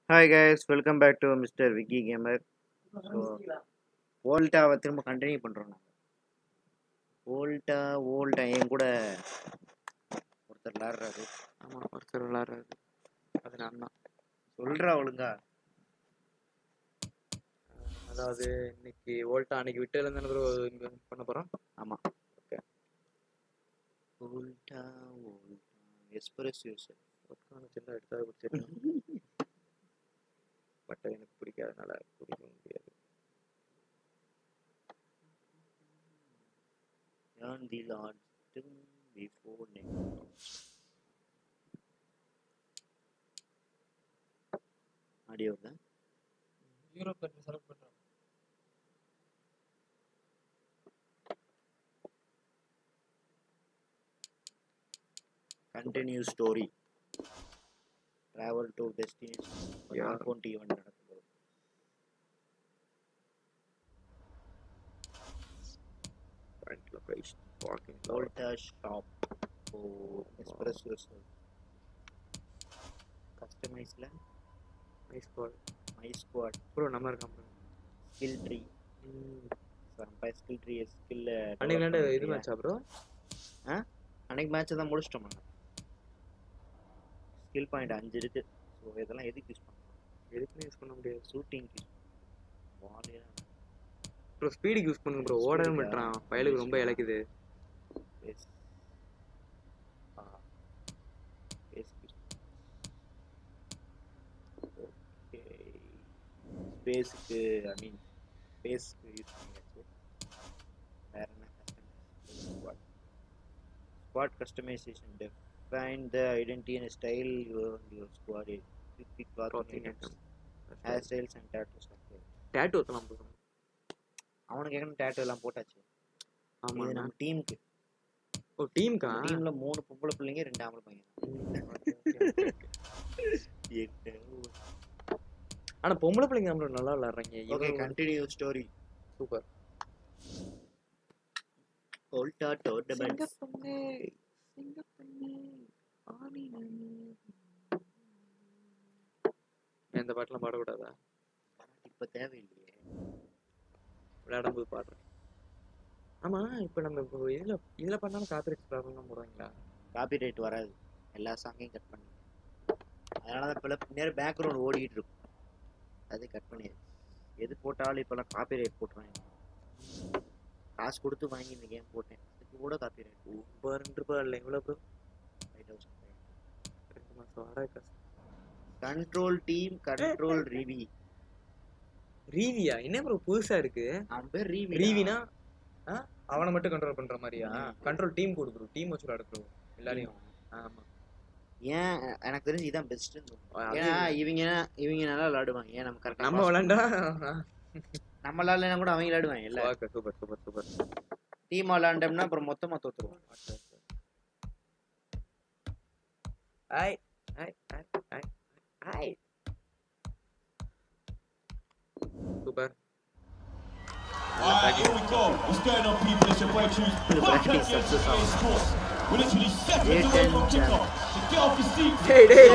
Hi guys welcome back to mister Vicky gamer so ஓல்டாவை திரும்ப continue பண்ணுறோம் நாங்கள் ஓல்டா ஓல்டா என் கூட ஒருத்தர் விளாடுறாரு ஆமா ஒருத்தர் விளாடுறாரு அது நான் தான் சொல்கிறா ஒழுங்கா அதாவது இன்னைக்கு ஓல்ட்டா அன்னைக்கு விட்டு தானே ப்ரோ பண்ண போறோம் ஆமாம் ஓகே ஓல்டா ஓல்டா எஸ்பிரஸ் யூசர் ஒருத்தவங்க சின்ன எடுத்தா பிடிச்சிருக்கேன் பட் எனக்கு பிடிக்காதனால குடிக்க முடியாது Learn the Lord before next. Audio தான் யூரோப் கண்ட்ரி செலக்ட் பண்றோம் continue story travel to destination Yeah. Account event நடக்குது Current location, parking lot. வோல்டா ஷாப் ஓ எஸ்பிரஸ் யூசர் கஸ்டமைஸில் My squad. My squad bro நம்ம இருக்கான் bro. ஸ்கில் ட்ரீ நம்ம ஸ்கில் ட்ரீ ஸ்கில் அன்னைக்கு விளையாண்ட இது மேட்சா ப்ரோ அன்னைக்கு மேட்ச் தான் முடிச்சிட்டோம் ஸ்கில் பாயிண்ட் அஞ்சு இருக்கு ஸோ இதெல்லாம் எதுக்கு யூஸ் பண்ணலாம் எதுக்குமே யூஸ் பண்ண முடியாது ஷூட்டிங் வாலியாக ப்ரோ ஸ்பீடுக்கு யூஸ் பண்ணுங்க ப்ரோ ஓடவே மாட்டான் பயலுக்கு ரொம்ப இழக்குது Yes. Ah. Yes. Okay. ஸ்பேஸுக்கு ஐ மீன் ஸ்பேஸ்க்கு யூஸ் பண்ணியாச்சு வேற என்ன customize squad squad customization define the identity and style your your squad is with the clothing Clothing items, item. hairstyles and tattoos okay tattoo ஊத்தலாம் ப்ரோ அவனுக்கு எங்கே டேட்டோ எல்லாம் போட்டாச்சு ஆமா இது நம்ம டீமுக்கு ஓ டீம்க்கா டீம்ல மூணு பொம்பளை பிள்ளைங்க ரெண்டு ஆம்பளை பையன் ஆனா பொம்பளை பிள்ளைங்க நம்மள நல்லா விளையாடுறாங்க ஓகே கண்டினியூ ஸ்டோரி சூப்பர் ஓல்டா டோர்னமெண்ட் இந்த பாட்டுலாம் பாடக்கூடாதா இப்ப தேவையில்லையே விளையாடும் போது பாடுறேன் ஆமா இப்போ நம்ம இப்போ இதுல இதுல பண்ணாலும் காப்பிரைட் ப்ராப்ளம் போடுவாங்களா காப்பி ரைட் வராது எல்லா சாங்கையும் கட் பண்ணி அதனால தான் இப்போ நேரம் பேக்ரவுண்ட் ஓடிட்டு இருக்கும் அது கட் பண்ணியாச்சு எது போட்டாலும் இப்போலாம் காப்பி ரைட் போட்டுறாங்க காசு கொடுத்து வாங்கி இந்த கேம் போட்டேன் அதுக்கு கூட காப்பி ரைட் இப்போ ரெண்டு ரூபாய் இல்லை எவ்வளோ ப்ரோ ஃபைவ் தௌசண்ட் ரெண்டு மாசம் வாடகை காசு கண்ட்ரோல் டீம் கண்ட்ரோல் ரிவி ரீவியா என்ன ப்ரோ புதுசா இருக்கு அவன் பேர் ரிவி ரீவினா ஆ அவனை மட்டும் கண்ட்ரோல் பண்ற மாதிரியா கண்ட்ரோல் டீம் கொடு ப்ரோ டீம் வச்சு விளையாடு ப்ரோ எல்லாரையும் ஆமா ஏன் எனக்கு தெரிஞ்சு இதான் பெஸ்ட்டுன்னு அது- ஏன்னா இவங்க இவங்க நல்லா விளாடுவாங்க ஏன் நம்ம கரெக்டாக நம்ம விளையாண்டா நம்ம விளாட்லனா கூட அவங்க விளாடுவாங்க இல்ல okay super super super team விளாண்டோம்னா அப்புறம் மொத்தமா தோத்துருவோம் ஐ ஐ ஐ ஐ ஐ super Alright, here we go. What's going on, people? It's your boy Choose. Back practice again of for the today's course. We're literally seconds Yeah, away from ten, kickoff. So get off your seats. டேய் டேய்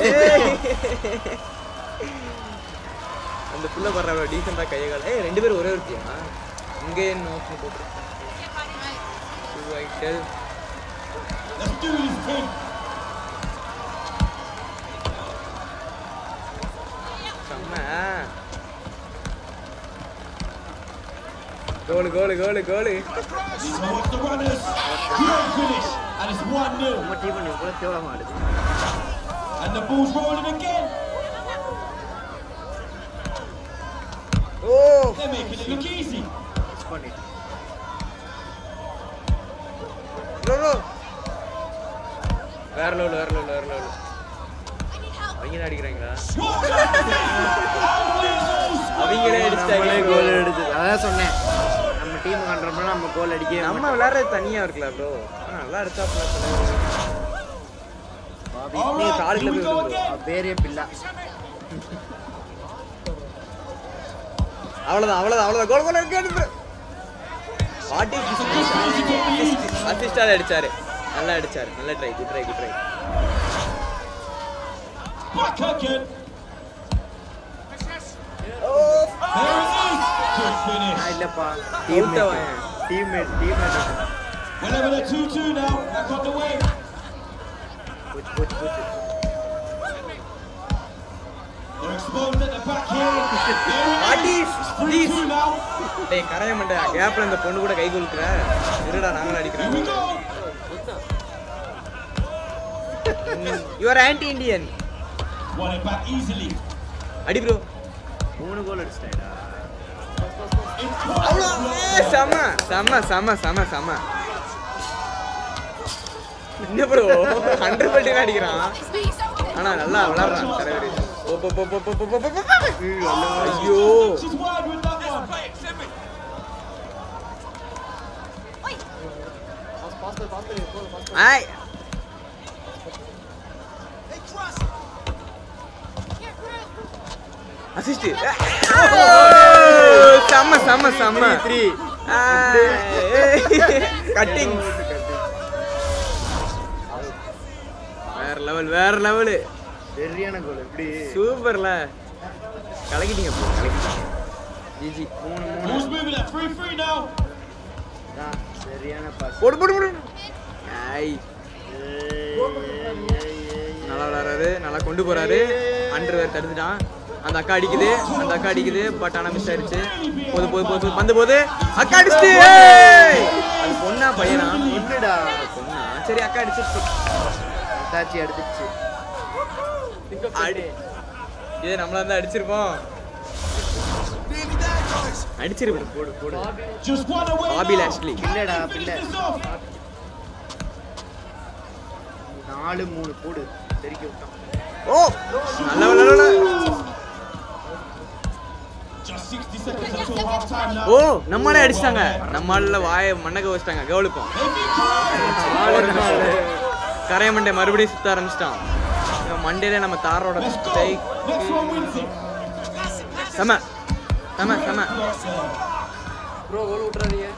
அந்த புள்ள பண்ற டீசெண்டா கைய கால ஏய் ரெண்டு பேரும் ஒரே ஒருத்தியா இங்கே நோக்கி போட்டு டூ ஐட்டல் Let's do this thing. செம்ம கோலு கோலு கோலு கோலு So it's the runners. Great finish. And it's 1 0. நம்ம டீம் இவ்வளோ கேவலமா ஆடுது And the ball's rolling again. Oh They're making it look easy. Miss பண்ணிட்டு ப்ரோ ப்ரோ வேற லெவல் வேற லெவல் வேற லெவல் அவங்க தான் அடிக்கிறாங்களா அவங்களே நம்மளே அடிச்சிட்டாங்க கோல் எடுத்து அதான் சொன்னேன் நம்ம டீம் கண்ட்ரோல் நம்ம கோல் அடிக்கவே நம்ம விளையாடுறது தனியா இருக்குல்ல ப்ரோ நல்லா அடிச்சா All நீ right, காலுக்குள்ள here we போய் go விழுந்துரும். again. பேரே பில்லா அவ்வளவுதான் அவ்வளவுதான் அவ்வளவுதான் கோல் கோல் இருக்கு வாட்டி அசிஸ்டால அடிச்சாரு நல்லா அடிச்சாரு நல்ல try good try good try Back again. There it is. Good finish. இல்லப்பா Out அவன். Teammate teammate We're level at 2-2 now. Back on the way. போச்சு போச்சு போச்சு They're exposed at the back here. There it Atis, is. It's 3-2 now. டேய் கரைய மண்டை கேப்ல இந்த பொண்ணு கூட கை குலுக்குற இருடா நாங்களும் Here அடிக்கிறோம் we go. Your anti Indian Won it back easily. அடி ப்ரோ மூணு கோல் அடிச்சிட்டேடா செம செம செம செம செம என்ன ப்ரோ ஹண்ட்ரட் பல்ட்டி அடிக்கிறான் ஆனா நல்லா விளையாடுறான் தலைவரி போ போ போ போ போ போ போ போ போ. ஐயோ She's wide with that one. Faster faster போதும் பாஸ்டர் ஆய் அசிஸ்ட் செம்ம செம்ம செம்ம த்ரீ கட்டிங் வேற லெவல் வேற லெவலு சரியான கோல் எப்படி சூப்பர்ல கலக்கிட்டீங்க bro, கலக்கிட்டீங்க ஜிஜி மூணு மூணு Who's moving at 3-3 now? தான் சரியான பாஸ் போடு போடு போடு ஐய் நல்லா விளாடுறாரு நல்லா கொண்டு போறாரு அண்டர் வேர் தடுத்துட்டான் அந்த அக்கா அடிக்குது அந்த அக்கா அடிக்குது பட் ஆனா மிஸ் ஆயிடுச்சு போது போது போது பந்து போது அக்கா அடிச்சுட்டு ஏய்! அது பொண்ணா பையனா ஒண்ணுடா பொண்ணா சரி அக்கா அடிச்சிருச்சு தாச்சி எடுத்துச்சு அடி இதே நம்மளா இருந்தா அடிச்சிருப்போம் அடிச்சிருப்போம் போடு போடு Just one away பாபி now. லாஷ்லி இல்லடா பிள்ளை Finish off. நாலு மூணு போடு தெரிக்க விட்டான் ஓ நல்ல விளையாடல Just 60 seconds until half time now. ஓ நம்மளே அடிச்சிட்டாங்க நம்மளால வாய மண்ணக்க வச்சிட்டாங்க கவனிப்போம் கரைய மண்டை மறுபடியும் சுத்த ஆரம்பிச்சிட்டான் இவன் மண்டையில நம்ம தாரோட Let's go. Guy Next one wins it. செம செம செம ப்ரோ கோல் விட்டுறாதீங்க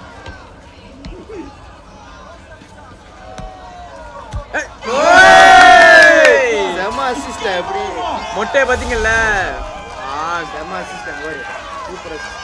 ஏய்! செம அசிஸ்ட் எப்படி மொட்டையை பாத்தீங்கல்ல ஆ செம அசிஸ்ட் பாரு சூப்பர் அசிஸ்ட்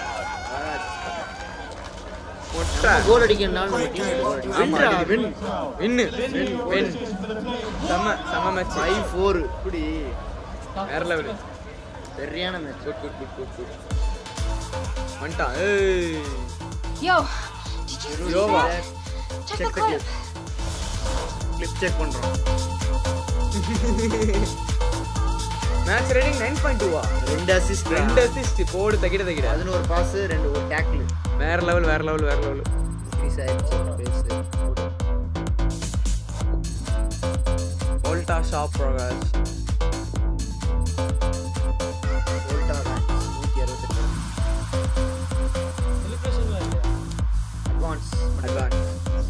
மொட்டை கோல் அடிக்கிறனால நம்ம டீம் கோல் ஆமா. அடிக்கும் வின் வின்னு வின் செம செம மேட்ச் 5 4 இப்படி வேற லெவல் சரியான match good good good good good வந்துட்டான் ஏய் Yo, did you see யோவா that? Check Check the the clip. Clip check பண்றோம் மேட்ச் ரேட்டிங் நைன் பாயிண்ட் டூவா ரெண்டு அசிஸ்ட் ரெண்டு அசிஸ்ட் போடு தகிட தகிட பதினோரு பாஸ் ரெண்டு ஒரு டேக்கிள் வேற லெவல் வேற லெவல் வேற லெவல் இன்க்ரீஸ் ஆயிடுச்சு பேஸ் ஓல்டா ஷாப் ப்ரோகாஸ் வோல்டா நூற்றி அறுபத்தெட்டு செலிப்ரேஷன்லாம் இல்லையா அட்வான்ஸ் அட்வான்ஸ்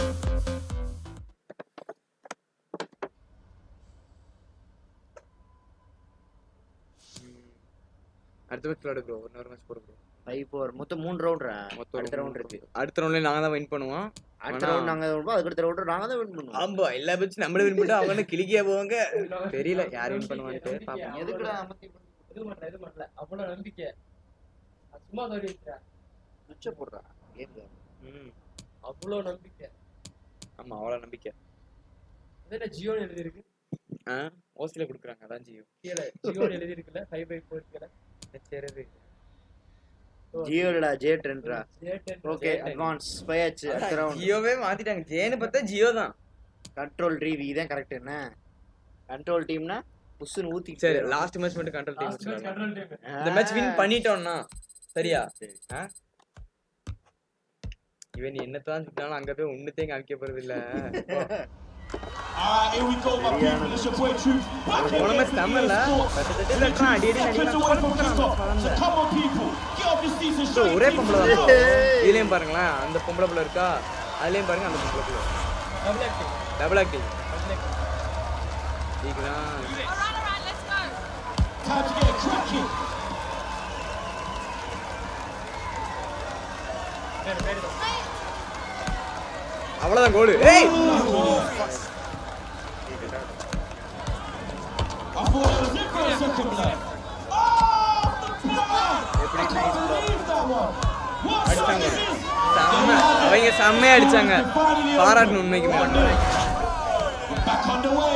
அடுத்த மேட்ச் விளையாடு ப்ரோ ஒரு நேரம் மேட்ச் போடு ப்ரோ ஃபைவ் ஃபோர் மொத்தம் மூணு ரவுண்ட்ரா மொத்தம் அடுத்த ரவுண்ட் இருக்கு அடுத்த ரவுண்ட்ல நாங்க தான் வின் பண்ணுவோம் அடுத்த ஆனா- ரவுண்ட் நாங்க வருவோம் அதுக்கு ரவுண்ட் நாங்க தான் வின் பண்ணுவோம் ஆமா எல்லா மேட்ச் நம்மள வின் பண்ணிட்டு அவங்க கிளிக்கியா போவாங்க தெரியல யார் வின் பண்ணுவான்ட்டு பாப்போம் எதுக்குடா அமர்த்தி இது பண்ணல இது பண்ணல அவ்வளோ நம்பிக்கை நான் சும்மா தோடி இருக்கிறேன் சுவிட்ச போடுறா கேம் ம் அவ்வளோ நம்பிக்கை ஆமா அவ்வளவு நம்பிக்கை அது என்ன ஜியோன்னு எழுதியிருக்கு ஆ ஓசில குடுக்குறாங்க அதான் ஜியோ கீழே ஜியோன்னு எழுதியிருக்குல்ல ஃபைவ் பை ஃபோர் கீழே சரி ஜியோடா ஜே ட்ரெண்ட்ரா ஓகே அட்வான்ஸ் போயாச்சு அடுத்த ரவுண்ட் ஜியோவே மாத்திட்டாங்க ஜேன்னு பார்த்தா ஜியோ தான் கண்ட்ரோல் ட்ரீவி இதான் கரெக்ட் என்ன கண்ட்ரோல் டீம்னா புஷ்னு ஊத்தி சரி லாஸ்ட் மேட்ச் மட்டும் control team last match control team இந்த மேட்ச் வின் பண்ணிட்டோம்னா சரியா சரி. ஆ? இவன் நீ என்னத்தான் சுட்டாலும் அங்க போய் ஒண்ணுத்தையும் காமிக்க போறது இல்ல Ah, here we go, my people. It's your boy Truth. Back போன again மேட்ச் for தமிழ்ல the தட்டு next தட்டு தட்டுறான், அடி அடி seconds அடிக்கிறான். away from kickoff. So come on, people. Get off your seats and So, show your ஒரே team பொம்பளை some தான் love. இதுலயும் பாருங்களேன் அந்த பொம்பளை புள்ள இருக்கா அதுலயும் பாருங்க அந்த பொம்பளை புள்ள double acting double acting double acting இதுதான் Time to get cracking. பேர் பேர் அவ்வளவுதான் கோல் ஏய் I thought it was it for a second, blood. Oh, the அவங்க செம்மையா அடிச்சாங்க பாராட்டணும் உண்மைக்கு Back underway.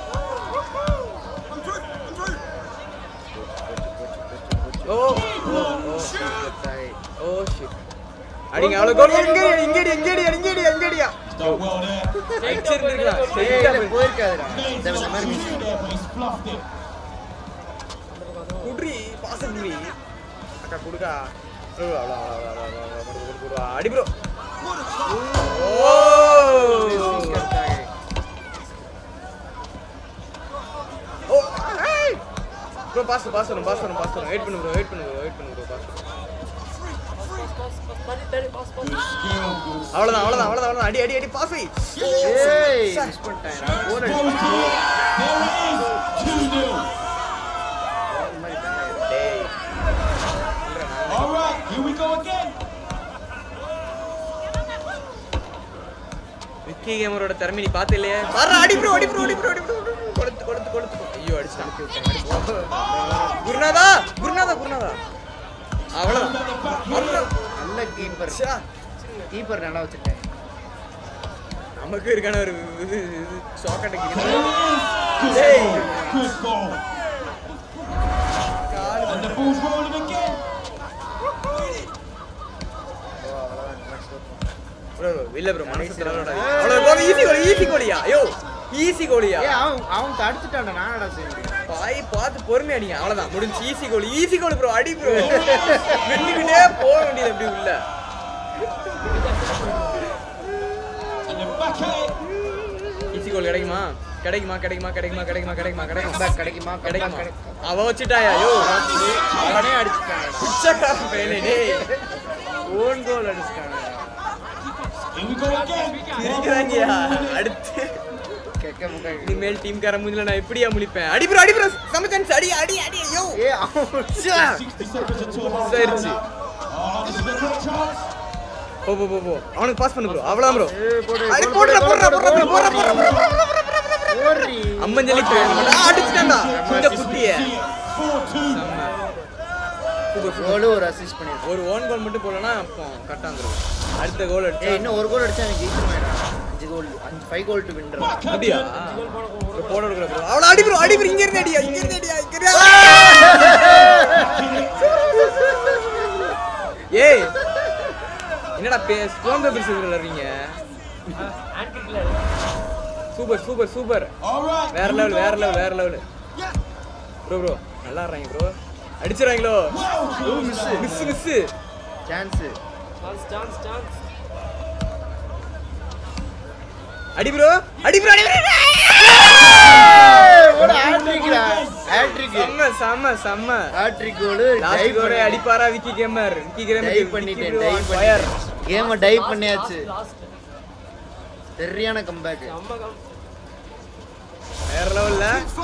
ஓ ஓ ஓ shit. அடிங்க அவ்வளவு கோல் இங்க இங்க இங்க இங்க இங்க இங்க இங்க Done well there. அடிச்சிருந்திருக்கலாம் ஏய், சரியா இல்ல, போயிருக்காதுடா Made இந்த இந்த மாதிரி some two there, but he's fluffed it. குட்ரி பாச குட்ரி அக்கா குடுக்கா அவ்வளோ அவ்வளோ அவ்வளோ அவ்வளோ அவ்வளோ அவ்வளோ குடு குடு குடு அடி ப்ரோ ஓ ஓ ப்ரோ பாஸ் பாஸ் வரும் பாஸ் வரும் பாஸ் வரும் வெயிட் பண்ணு ப்ரோ வெயிட் பண்ணு ப்ரோ வெயிட் பண்ணு bro pass Good skill, good skill. அவ்வளவுதான் அவ்வளவுதான் அவ்வளவுதான் அவ்வளவுதான் அடி அடி அடி பாஸ் வை ஏய் மிஸ் பண்ணிட்டேன் Goes to it. There it is. 2-0. டேய் All right, here we go again. Vicky கேமரோட திறமை நீ பார்த்து இல்லையே பாரு அடி ப்ரோ அடி ப்ரோ அடி ப்ரோ அடி ப்ரோ கொடுத்து கொடுத்து கொடுத்து ஐயோ அடிச்சான் குருநாதா குருநாதா குருநாதா அவ்வளவுதான் அவ்வளவுதான் நல்ல கீப்பர் ச்சா. கீப்பர் நல்லா வச்சிருக்கேன் நமக்கு இருக்கான ஒரு இது இது ஷாக்கட்டுக்கு Good goal. Good goal. And the ball's rolling again. Bro இல்ல ப்ரோ மனசு தரலடா அவ்வளவு கோல் ஈஸி கோல் ஈஸி கோலியா ஐயோ ஈஸி கோலியா ஏய் அவன் அவன் தடுத்துட்டான்டா நானடா செய்ய முடியும் பாய் பார்த்து பொறுமை அடிங்க அவ்வளவுதான் முடிஞ்சு easy goal easy goal bro அடி ப்ரோ விட்டுக்கிட்டே போக வேண்டியது அப்படி உள்ள And then back at it. Easy goal கிடைக்குமா கிடைக்குமா கிடைக்குமா கிடைக்குமா கிடைக்குமா கிடைக்குமா கிடைக்குமா Comeback கிடைக்குமா கிடைக்குமா கிடைக்குமா அவ வச்சுட்டாயா ஐயோ அவனே அடிச்சிட்டான் பிச்சைக்காரன் பையனே டேய் ஓன் கோல் அடிச்சிட்டான் Here we go again. இருக்கிறாங்கயா அடுத்து கெக்க முக்க இனிமேல் டீம் கார மூஞ்சில நான் எப்படியா முழிப்பேன் அடி ப்ரோ அடி ப்ரோ சம சான்ஸ் அடி அடி அடி ஐயோ ஏய் அவன் ச்சா. 60 seconds until half சரிச்சு Oh, this is the great chance. போ போ போ போ அவனுக்கு பாஸ் பண்ணு ப்ரோ அவ்வளவுதான் ப்ரோ ஏய் போடு அடி கோல் போடுற போடு, போடுற கோல் போடுற போடு, போடுற கோல் போடுற போடு. ஓடுறி. அம்மஞ்சலி அடிச்சிட்டான்டா இந்த குட்டிய See it. 4-2. கோலு ஒரு அசிஸ்ட் பண்ணிருக்கான் ஒரு ஓன் கோல் மட்டும் போடலனா அப்போ கரெக்டா வந்துரும் அடுத்த கோல் ஏய் அடிச்சா இன்னும் ஒரு கோல் அடிச்சா எனக்கு ஜெயிச்சிருவேன் அஞ்சு கோல் அஞ்சு ஃபைவ் கோல் டு வின்டர் அப்படியா போட விடுற ப்ரோ அவ்வளவு அடி ப்ரோ அடி ப்ரோ இங்க இருந்து அடியா இங்க இருந்து அடியா இங்க இருந்து ஏய் என்னடா பே ஸ்டோன் பேப்பர் சிவர் விளையாடுறீங்க super super super All right. வேற here we லெவல் go வேற again. லெவல் வேற லெவல் ப்ரோ ப்ரோ நல்லா ஆடுறாங்க ப்ரோ அடிச்சிடுறாங்களோ Well, close. Miss miss chance அடி ப்ரோ அடி ப்ரோ அடி ப்ரோ ஒரு ஹேட்ரிக்டா ஹேட்ரிக் செம்ம செம்ம செம்ம ஹேட்ரிக் கோல் லாஸ்ட் டைவ் கோரே அடிப்பாரா Vicky gamer Vicky gamer dive பண்ணிட்டேன் டைவ் ஃபயர் பண்ணிட்டேன் கேம டைவ் பண்ணியாச்சு சரியான கம்பேக் வேற லெவல்ல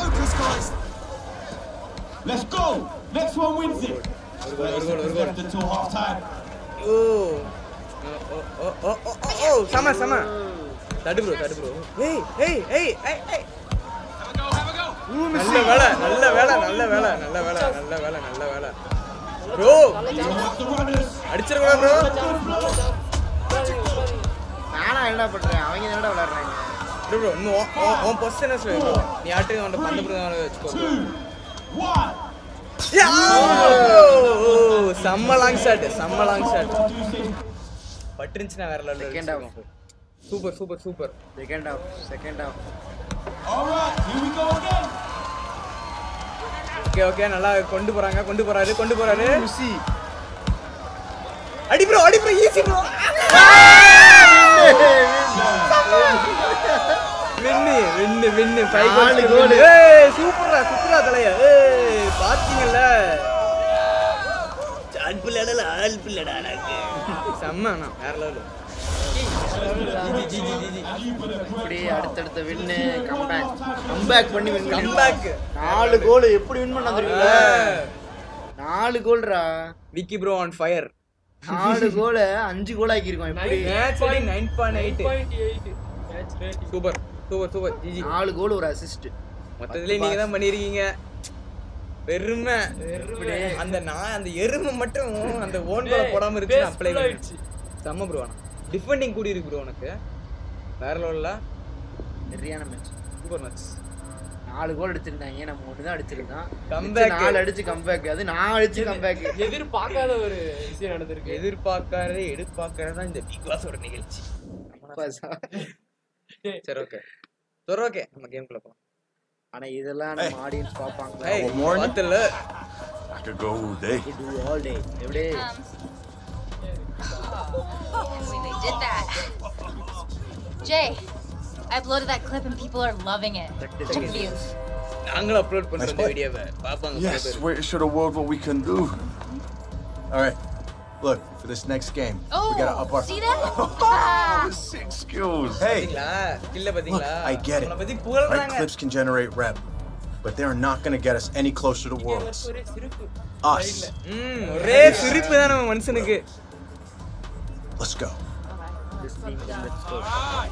Let's go. Next one wins it. ஒரு கோல் ஒரு கோல் ஒரு 30 கோல் left until half time. ஓ ஓ ஓ ஓ ஓ ஓ செம செம தடு ப்ரோ தடு ப்ரோ ஏய் ஏய் ஏய் ஏய் ஏய் நல்ல வேலை நல்ல வேலை நல்ல வேலை நல்ல வேலை நல்ல வேலை நல்ல வேலை ப்ரோ Towards the runners. அடிச்சிருக்கா ப்ரோ நானா என்னடா பண்றேன் அவங்க என்னடா விளையாடுறாங்க ப்ரோ ப்ரோ இன்னும் உன்- உன்- உன் பொசிஷன் சொல்லு நீ ஆட்டு அவன் பந்து ப்ரோ வச்சுக்கோ Two. One. யா! ஓ, செம்ம லாங் ஷாட் செம்ம லாங் ஷாட் பட்டுருந்துச்சுன்னா வேற Second level half. Super super super second half second half All right. Here we go again. Okay okay நல்லா கொண்டு போறாங்க கொண்டு போறாரு கொண்டு போறாரு குசி அடி ப்ரோ அடி bro easy bro win win win five நாலு கோல் goal. ஏய் சூப்பர்ரா சுத்ரா தலைய ஏய் பாத்தீங்கல்ல சாட் பிள்ளடல ஆள் பிள்ளடா எனக்கு செம்ம அண்ணா வேற லெவல் ஜி ஜி ஜி ஜி And you've been a great அப்படியே crowd. அடுத்தடுத்த வின்னு கம்பேக் கம்பேக் பண்ணி வின் பண்ணி கம்பேக் நாலு கோல் எப்படி வின் பண்ண தெரியுங்களா நாலு கோல்ரா விக்கி ப்ரோ ஆன் ஃபயர் நாலு கோல அஞ்சு கோல் ஆக்கியிருக்கோம் எப்படி மேட்ச் அடி 9.8 point eight match rating super super super ஜி ஜி நாலு கோல் ஒரு அசிஸ்ட் மொத்தத்துல நீங்க தான் பண்ணிருக்கீங்க பெருமை அப்படியே. அந்த நான் அந்த எருமை மட்டும் அந்த ஓன் கோல போடாம இருந்துச்சு அப்ளை ஆயிடுச்சு செம்ம ப்ரோ ஆனா டிஃபெண்டிங் கூடி இருக்கு ப்ரோ உனக்கு வேற லெவல்ல சரியான மேட்ச் சூப்பர் மேட்ச் நாலு கோல் அடிச்சிருந்தாங்க நம்ம ஒன்று தான் அடிச்சிருக்கோம் Comeback. மிச்சம் நாலு அடிச்சு கம்பேக் அது நான் அடிச்சு கம்பேக் எதிர்பார்க்காத ஒரு விஷயம் நடந்திருக்கு எதிர்பார்க்காதே எதிர்பார்க்கறது தான் இந்த பிக் பாஸோட நிகழ்ச்சி சரி ஓகே சரி ஓகே நம்ம கேம்குள்ள போலாம் ஆனா இதெல்லாம் நம்ம ஆடியன்ஸ் பார்ப்பாங்க ஏய் One more? பாத்துல I could go all day. do all day every day Um, see, they did that. Jay, I uploaded that clip and people are loving it. Check the views. நாங்களும் upload பண்றோம் Nice இந்த play. வீடியோவை பாப்பாங்க பல Yes, பேர் we're to show the world what we can do. All right. Look, for this next game, Oh, we gotta up our. see that? Ah. Sick skills. Hey, பாத்தீங்களா இல்ல பாத்தீங்களா Look, I get it. உன்னை பத்தி right புகழ்றாங்க clips can generate rep, but they are not gonna get us any closer to worlds. ஒரு சிரிப்பு Us. ம் ஒரே சிரிப்பு தான் நம்ம மனுஷனுக்கு Let's go. this team then let's go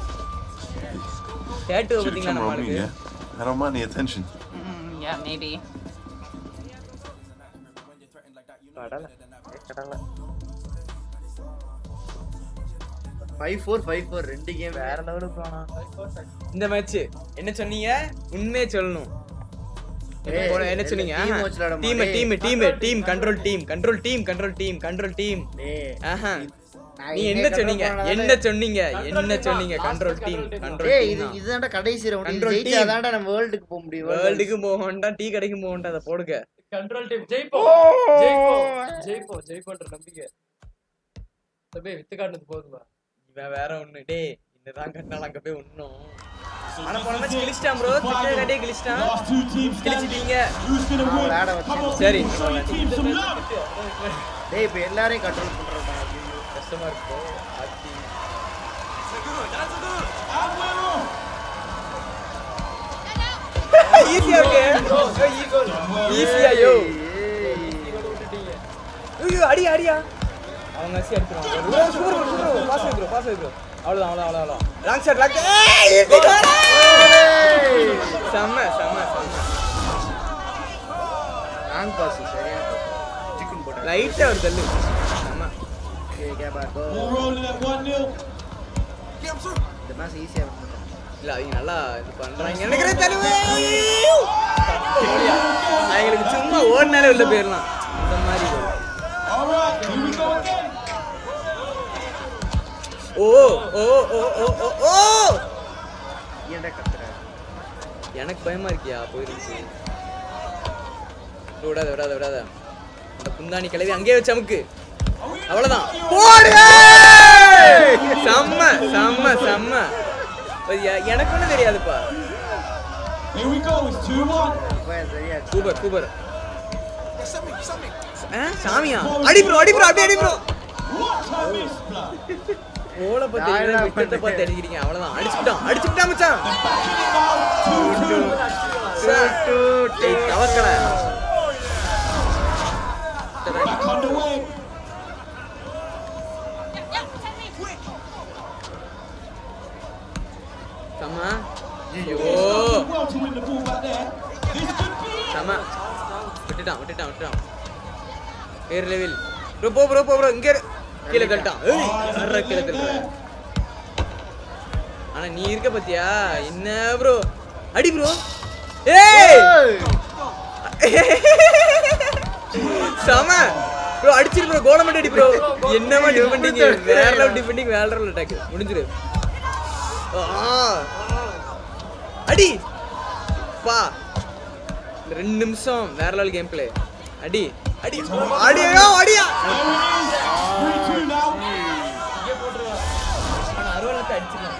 டேட்டு Shoot the பாத்தீங்களா camera on me, நம்மளுக்கு yeah? I don't mind the attention. Mm, yeah, maybe. கடலை கடலை ஃபைவ் ஃபோர் ஃபைவ் ஃபோர் ரெண்டு கேம் வேற லெவலுக்கு போனா இந்த மேட்ச் என்ன சொன்னீங்க உண்மையே சொல்லணும் ஏய், போன- என்ன சொன்னீங்க team watch விளையாட டீம் மாட்டேன். Team team team control team control team control team control team டேய் ஆஹா நான் நீ எங்க என்ன control சொன்னீங்க பண்ணாலும் என்ன சொன்னீங்க Control என்ன team சொன்னீங்க தான். Control Last team control team. Control டேய் டீம் இது இதுதான்டா கடைசி ரவுண்ட் Control ஜெயிச்சா team. தான்டா நம்ம வேர்ல்டுக்கு போக முடியும் வேர்ல்டுக்கு போக வேண்டாம் டீ கடைக்கு போக வேண்டாம் அதை போடுங்க கண்ட்ரோல் டீம் ஜெயிப்போம் ஜெயிப்போம் ஜெயிப்போம் ஜெயிப்போன்ற நம்பிக்கை தம்பி வித்து காட்டுனது போதுமா இவன் வேற ஒண்ணு டேய் என்னதான் கட்டினாலும் அங்க போய் ஒண்ணும் ஆனா போன மேட்ச் கிழிச்சிட்டான் ப்ரோ சிக்கன் கட்டியே கிழிச்சிட்டான் Last two teams standing. கிழிச்சிட்டீங்க Who's gonna win? விளையாட வச்சு. Come on, சரி. show your team some love. டேய் இப்போ எல்லாரையும் கண்ட்ரோல் பண்றடா கஷ்டமா இருக்கு ஆத்தி. Aguero. ஈஸியா இருக்கு ஈஸியா யோ ஐயோ அடி அடியா அவங்க அசி அடிச்சிருவாங்க bro super bro super pass bro pass bro அவ்வளவுதான் அவ்வளவுதான் அவ்வளவுதான் லாங் ஷாட் லாங் செம்ம செம்ம செம்ம ராங் பாஸ் சரியான பாஸ் சிக்கன் போட்டா லைட்டா ஒரு தள்ளு செம்ம ஓகே கேபா கோ Ball rolling at 1-0. இந்த மேட்ச் ஈஸியா வந்து இல்ல அவங்க நல்லா இது பண்றாங்க நினைக்கிறேன் தலைவே அவங்களுக்கு சும்மா ஓடினாலே உள்ள போயிடலாம் இந்த மாதிரி bro. All right, here we go again. ஓ ஓ ஓ ஓ ஓ ஓ ஏன்டா கத்துற எனக்கு பயமா இருக்கியா போயிருச்சு விடாத விடாத விடாத அந்த குந்தாணி கிளவி அங்கேயே வச்சு அமுக்கு அவ்வளவுதான் போடு செம்ம செம்ம செம்ம பாத்தியா, எனக்கு ஒண்ணும் தெரியாதுப்பா Here we go, it's 2-1. அப்ப சரியா சூப்பர் சூப்பர் ஆ, சாமியா அடி ப்ரோ அடி ப்ரோ அப்படியே அடி bro What a miss, blood. ஓல பத்தி விட்டத்தை பார்த்து அடிக்கிறீங்க அவ்வளவுதான் அடிச்சுட்டான் அடிச்சுட்டான் மச்சான் Backing it now, 2-2. ஏய், தவக்கல Back underway. செம்ம He's ஐயோ done well to win the ball back there. This could be it. செம விட்டுட்டான் விட்டுட்டான் விட்டுட்டான் வேற லெவல் ப்ரோ போ ப்ரோ போ ப்ரோ இங்க இரு. கீழே தள்ளிட்டான் ஏய் யாரா கீழே தள்ளுற ஆனா நீ இருக்க பாத்தியா என்ன ப்ரோ அடி ப்ரோ ஏய் செம ப்ரோ அடிச்சிரு ப்ரோ கோலம் மட்டும் அடி ப்ரோ என்னமா டிஃபெண்டிங் வேற லெவல் டிஃபெண்டிங் வேற லெவல் அட்டாக் முடிஞ்சிரு ஆ. அடி பா இந்த ரெண்டு நிமிஷம் வேற லெவல் கேம் பிளே அடி அடி அடியோ அடியா There it is. 3-2 now. ஆனா அறுவலத்தை அடிச்சிடலாம்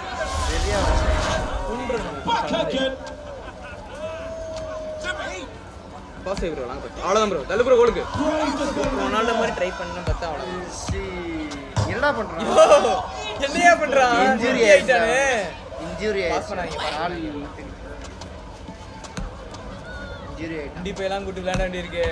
Back again. பாஸ் ஆகி ப்ரோ நாங்க அவ்வளோதான் ப்ரோ தள்ளு ப்ரோ கோலுக்கு Praise the God. ரொனால்டோ மாதிரி ட்ரை பண்ண பார்த்தா அவ்வளோதான் என்னடா பண்றான் என்னையா பண்றான் Injury இன்ஜுரி ஆயிட்டானே இன்ஜூரி Pass பண்ணாதீங்க, pass கால் இன்ஜூரி ஆயிட்டான் கண்டிப்பா எல்லாம் கூட்டு விளையாட வேண்டியிருக்கு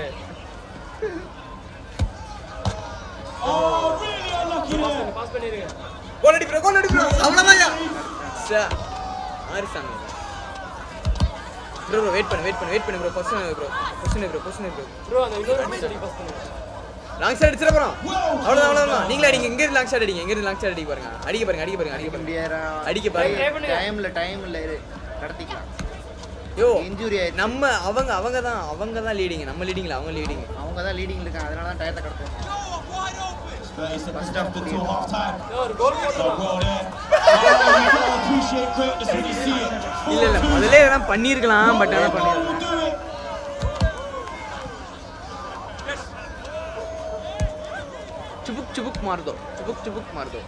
Oh, really unlucky there. Pass பண்ணிருங்க கோல் அடி ப்ரோ கோல் அடி ப்ரோ அவ்வளோதான் சா ஆறு சாமி ப்ரோ ப்ரோ வெயிட் பண்ணு வெயிட் பண்ணு வெயிட் பண்ணு bro question bro question bro question bro bro அந்த இன்னொரு மிஸ் அடி பாஸ் பண்ணுங்க லாங் ஷாட் அடிச்சிட போறோம் அவ்வளவுதான் அவ்வளவுதான் நீங்களே அடிங்க இங்க இருந்து லாங் ஷாட் அடிங்க இங்க இருந்து லாங் ஷாட் அடிக்க பாருங்க அடிக்க பாருங்க அடிக்க பாருங்க அடிக்க பாருங்க அடிக்க பாருங்க டைம்ல டைம்ல இரு கடத்திக்கலாம் யோ இன்ஜுரி ஆயிடுச்சு நம்ம அவங்க அவங்க தான் அவங்க தான் லீடிங் நம்ம லீடிங்ல அவங்க லீடிங் அவங்க தான் லீடிங்ல இருக்காங்க அதனால தான் டயத்தை கடத்துவாங்க 30 seconds left until half time. ஒரு கோல் So போட்டுருவான் go there. Oh, you gotta appreciate greatness when you see it. இல்ல இல்ல முதல்ல இதெல்லாம் பண்ணிருக்கலாம் பட் ஆனா Go பண்ணிருக்கலாம் will do it. சுபுக் சுபுக் மாறுதோ சுபுக் சுபுக் மாறுதோ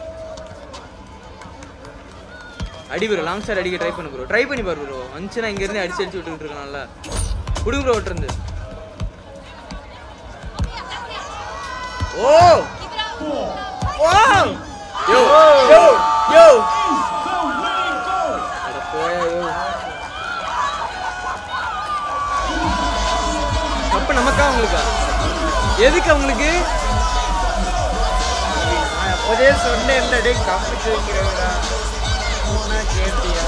அடி ப்ரோ லாங் ஷாட் அடிக்க ட்ரை பண்ணு ப்ரோ ட்ரை பண்ணி பாரு ப்ரோ வந்துச்சுன்னா இங்க இருந்து அடிச்சு அடிச்சு விட்டுட்டு இருக்கலாம்ல குடு ப்ரோ விட்டுருந்து ஓ ஓ yo yo yo The winning goal. அட போயா யோ கப்பு நமக்கா அவங்களுக்கா எதுக்கு அவங்களுக்கு நான் அப்போதே சொன்னேன்ல டேய் கம்பிட்டு வைக்கிறவங்கடா சொன்னா கேட்டியா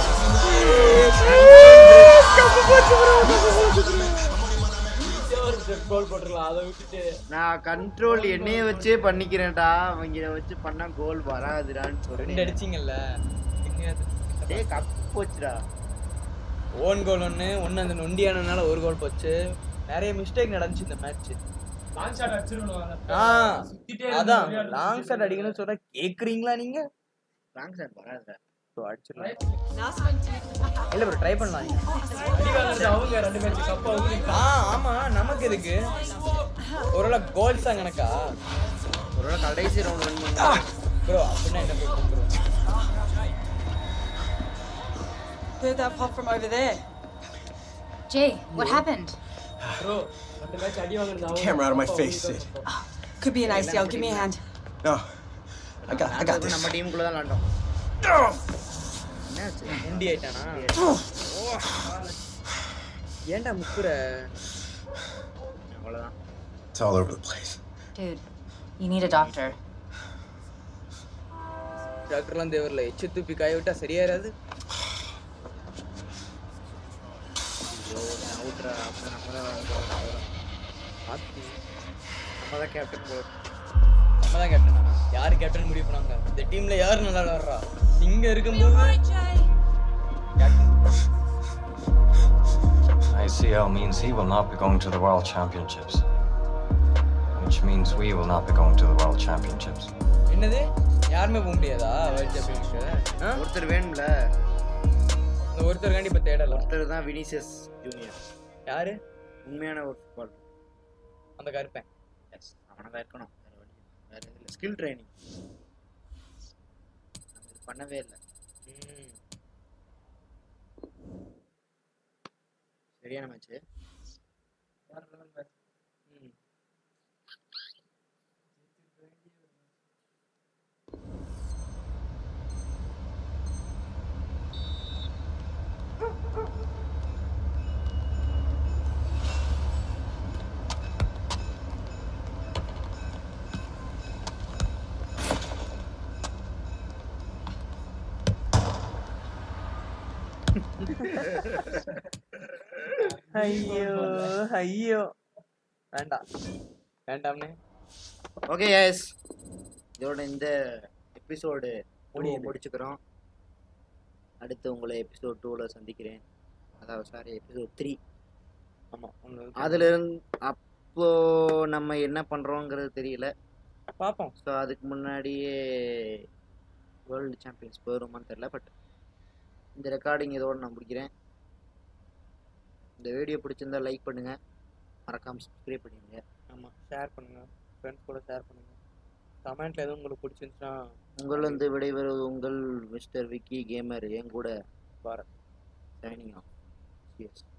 கோல் போட்டுருக்கலாம் அதை விட்டுட்டு நான் கண்ட்ரோல் என்னைய வச்சே பண்ணிக்கிறேன்டா அவங்க வச்சு பண்ணா கோல் வராதுடான்னு ரெண்டு சொல்றேன் அடிச்சிங்கல்ல டேய் கப் போச்சுடா ஓன் கோல் ஒன்று ஒன்று அந்த நொண்டியானனால ஒரு கோல் போச்சு நிறைய மிஸ்டேக் நடந்துச்சு இந்த மேட்ச் லாங் ஷாட் அடிச்சிருக்கணும் ஆ சுத்திட்டே இருந்து அதான் விளையாடுறது. லாங் ஷாட் அடிக்கணும்னு சொல்றா கேக்குறீங்களா நீங்க ராங் சார் வராதுடா ஸோ அடிச்சிடலாம் இல்ல ப்ரோ ட்ரை பண்ணலாம் நீங்க. அடி வாங்குறது அவங்க ரெண்டு மேட்ச் கப் அவங்க ஆ ஆமா நமக்கு எதுக்கு ஒருவேளை கோல்ஸ் தான் கணக்கா ஒருவேளை கடைசி ரவுண்ட் வின் பண்ணா ப்ரோ அப்படின்னா என்ன bro Heard that pop from over there. Jay, what happened? Bro ரெண்டு மேட்ச் அடி வாங்குறது அவங்க Camera out of my cup face, அவங்களுக்கு Sid. தான். Could be an ACL. Give me a hand. No, I got, I got நாங்க this. நம்ம டீமுக்குள்ள தான் விளாண்டோம் என்னாச்சு முண்டி ஆயிட்டானா ஏன்டா முக்குற அவ்வளவுதான் It's all over the place. Dude, you need a doctor. டாக்டர்லாம் தேவையில்ல எச்சு தூப்பி காய விட்டா சரியாயிராது ஐயோ அவுட்ரா அப்ப நம்ம தான் விளாண்டோம் பார்த்து நம்ம தான் கேப்டன் போல நம்ம தான் கேப்டனா யாரு கேப்டன் முடிவு பண்ணாங்க இந்த டீம்ல யாரு நல்லா விளாடுறா இங்க இருக்கும்போது captain ICL means he will not be going to the World Championships. Which means we will not be going to the World Championships. என்னது யாருமே போக முடியாதா வேர்ல்ட் சாம்பியன்ஷிப் ஒருத்தர் வேணும்ல இந்த ஒருத்தருக்காண்டி இப்ப தேடல ஒருத்தர் தான் வினிசியஸ் ஜூனியர் யாரு உண்மையான ஒரு ஃபுட்பால் அந்த கருப்பேன் எஸ் அவனை தான் இருக்கணும் வேற வழி இல்லை. வேற எதுவும் இல்லை ஸ்கில் ட்ரைனிங் நம்ம இது பண்ணவே இல்லை ம். சரியான மேட்ச் வேற level match. ம். ஐயோ ஐயோ வேண்டாம் வேண்டாம்னே ஓகே எஸ் இதோட இந்த எபிசோடு முடிவு முடிச்சுக்கிறோம் அடுத்து உங்களை எபிசோட் டூவில் சந்திக்கிறேன் அதாவது சாரி எபிசோட் த்ரீ ஆமா உங்களுக்கு அதுல இருந்து அப்போ நம்ம என்ன பண்றோங்கிறது தெரியல பாப்போம் ஸோ அதுக்கு முன்னாடியே வேர்ல்டு சாம்பியன்ஸ் போயிருமான்னு தெரியல பட் இந்த ரெக்கார்டிங் இதோட நான் முடிக்கிறேன் இந்த வீடியோ பிடிச்சிருந்தா லைக் பண்ணுங்க மறக்காம சப்ஸ்கிரைப் பண்ணிடுங்க ஆமா ஷேர் பண்ணுங்க ஃப்ரெண்ட்ஸ் கூட ஷேர் பண்ணுங்க கமெண்ட்ல எதுவும் உங்களுக்கு பிடிச்சிருந்துச்சுன்னா உங்களிருந்து விடைபெறுவது உங்கள் மிஸ்டர் விக்கி கேமர் என் கூட பாரத் சைனிங் ஆஃப்